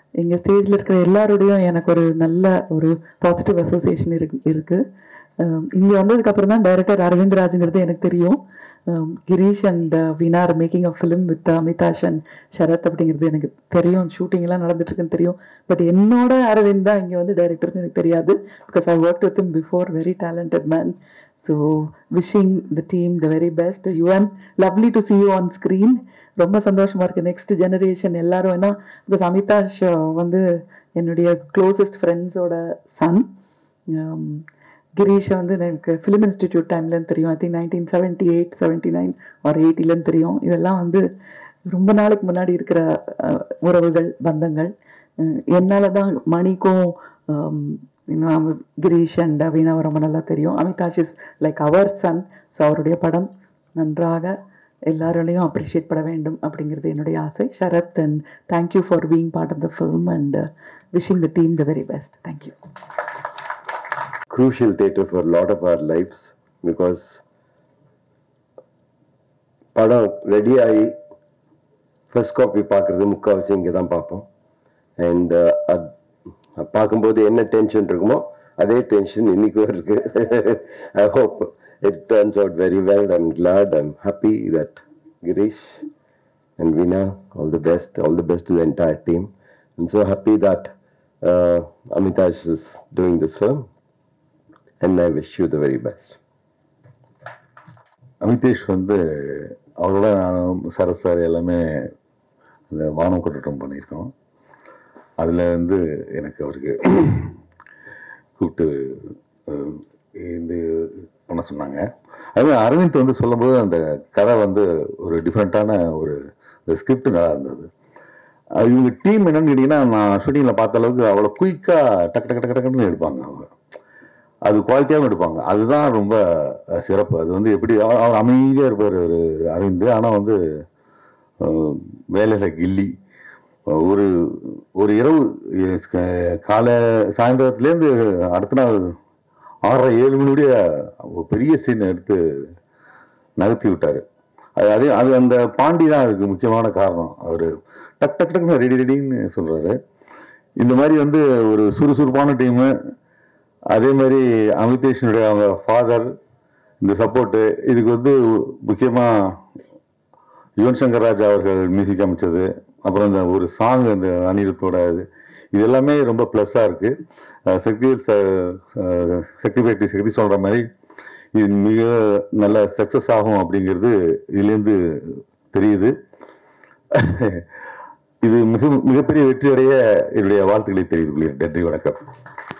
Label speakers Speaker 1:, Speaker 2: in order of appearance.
Speaker 1: இங்கே ஸ்டேஜில் இருக்கிற எல்லாரோடையும் எனக்கு ஒரு நல்ல ஒரு பாசிட்டிவ் அசோசியேஷன் இருக்கு இருக்கு இங்கே வந்ததுக்கு அப்புறம் தான் டைரக்டர் அரவிந்த் ராஜுங்கிறது எனக்கு தெரியும் Um, Girish and Veena are making a film with Amitash and Sharath அப்படிங்கிறது எனக்கு தெரியும் ஷூட்டிங் எல்லாம் நடந்துட்டு இருக்குன்னு தெரியும் பட் என்னோட அரவிந்த் தான் இங்கே வந்து டைரக்டர்னு எனக்கு தெரியாது because I work with him before very talented man so wishing the team the very best you and lovely to see you on screen ரொம்ப சந்தோஷமா இருக்கு நெக்ஸ்ட் ஜெனரேஷன் எல்லாரும் ஏன்னா பிகாஸ் அமிதாஷ் uh, வந்து என்னுடைய க்ளோசஸ்ட் ஃப்ரெண்ட்ஸோட சன் கிரீஷ் வந்து எனக்கு ஃபிலிம் இன்ஸ்டிடியூட் டைம்லன்னு தெரியும் I think nineteen seventy eight seventy nine or எயிட்டிலன்னு தெரியும் இதெல்லாம் வந்து ரொம்ப நாளுக்கு முன்னாடி இருக்கிற அஹ், உறவுகள் பந்தங்கள் அஹ், என்னால தான் மணிக்கும் um, இன்னும் கிரீஷ் அண்ட் வீணாவை ரொம்ப நல்லா தெரியும் Amitash is like our son so அவருடைய படம் நன்றாக எல்லாராலையும் அப்ரிஷியேட் பண்ண வேண்டும் அப்படிங்கிறது என்னுடைய ஆசை Sharat and thank you for being part of the film and wishing the team the very best thank you
Speaker 2: crucial theatre for a lot of our lives because படம் ரெடி ஆகி ஃபர்ஸ்ட் காப்பி பார்க்குறது முக்கால்வாசி இங்கே தான் பார்ப்போம் அண்ட் பார்க்கும்போது என்ன டென்ஷன் இருக்குமோ அதே டென்ஷன் இன்னைக்கும் இருக்கு I hope it turns out very well I'm glad I'm happy that Girish and Veena, all the best, all the best to the entire team. I'm so happy that uh, Amitash is doing this film, and I wish you the very best.
Speaker 3: Amitesh வந்து அவரோட நானும் Sarath sir எல்லாமே இந்த வானம் கொட்டட்டம் பண்ணியிருக்கோம் அதில் வந்து எனக்கு அவருக்கு கூப்பிட்டு அஹ், இந்த பண்ண சொன்னாங்க அதுமாதிரி அரவிந்த் வந்து சொல்லும்போது அந்த கதை வந்து ஒரு டிஃப்ரெண்ட்டான ஒரு ஸ்கிரிப்ட் நல்லா இருந்தது அது இவங்க டீம் என்னன்னு கேட்டிங்கன்னா நான் ஷூட்டிங்கில் பார்த்த அளவுக்கு அவ்வளோ குயிக்காக டக்கு டக்கு டக்கு டக்குன்னு எடுப்பாங்க அவங்க அது குவாலிட்டியாகவும் எடுப்பாங்க அதுதான் ரொம்ப அஹ், சிறப்பு அது வந்து எப்படி அவர் அவர் அமைதியாக இருப்பார் ஒரு அரவிந்த் ஆனால் வந்து அஹ், வேலையில் கில்லி ஒரு ஒரு இரவு அஹ், க- காலை சாயந்தரத்துலேருந்து அடுத்த நாள் ஆறரை ஏழு மணியுடைய ஒரு பெரிய சீன் எடுத்து நகர்த்தி விட்டாரு அது அதே அது அந்த பாண்டி தான் அதுக்கு முக்கியமான காரணம் அவர் டக் டக் டக்குன்னு ரெடி ரெடின்னு சொல்றாரு இந்த மாதிரி வந்து ஒரு சுறுசுறுப்பான டீமு அதே மாதிரி அமிதேஷனுடைய அவங்க ஃபாதர் இந்த சப்போர்ட்டு இதுக்கு வந்து முக்கியமாக யுவன் சங்கர் ராஜா அவர்கள் மியூசிக் அமைச்சது அப்புறம் இந்த ஒரு சாங் இந்த அனிருத்தோட இது இது எல்லாமே ரொம்ப ப்ளஸ்ஸாக இருக்கு அஹ் சக்தி ச- அஹ் சக்தி பேட்டி சக்தி சொல்ற மாதிரி இது மிக நல்ல சக்ஸஸ் ஆகும் அப்படிங்கிறது இதுலேருந்து தெரியுது இது மிக மிகப்பெரிய வெற்றி அடைய என்னுடைய வாழ்த்துக்களை தெரிவித்துக் கொள்கிறேன் நன்றி வணக்கம்